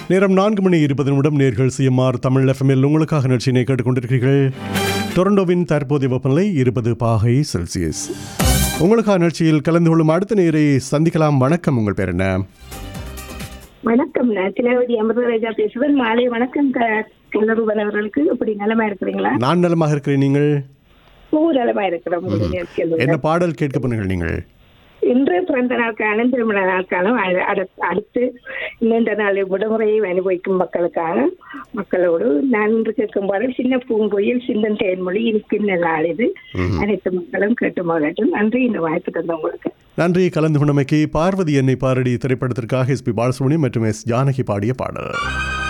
நேரம் நான்கு மணி இருபது நிமிடம் நேர்கள் சிஎம்ஆர் தமிழ் எஃப்எம்எல் உங்களுக்காக நிகழ்ச்சியினை கேட்டுக்கொண்டிருக்கிறீர்கள் டொரண்டோவின் தற்போதைய வெப்பநிலை இருபது பாகை செல்சியஸ் உங்களுக்காக நிகழ்ச்சியில் கலந்து கொள்ளும் அடுத்த நேரை சந்திக்கலாம் வணக்கம் உங்கள் பேர் என்ன வணக்கம் நான் திலவதி அமிர்தராஜா பேசுவேன் மாலை வணக்கம் க- கல்லூரன் அவர்களுக்கு இப்படி நலமா இருக்கிறீங்களா நான் நலமாக இருக்கிறேன் நீங்கள் பூ நலமா இருக்கிறோம் உங்களுடைய நிகழ்ச்சியில். என்ன பாடல் கேட்க பண்ணுங்கள் நீங்கள் இன்று பிறந்த நாட்கான திருமண நாட்காலம் அ- அடு- அடுத்து நீண்ட நாள் விடுமுறையை அனுபவிக்கும் மக்களுக்காக மக்களோடு நான் இன்று கேட்கும் பாடல் சின்ன பூங்குயில் சிந்தன் தேன்மொழி இனிக்கின்ற நாள் இது அனைத்து மக்களும் கேட்டு மகிழட்டும் நன்றி இந்த வாய்ப்பு தந்த உங்களுக்கு நன்றி கலந்து கொண்டமைக்கு பார்வதி என்னை பாரடி திரைப்படத்திற்காக எஸ்பி பாலசுப்ரமணியம் மற்றும் எஸ் ஜானகி பாடிய பாடல்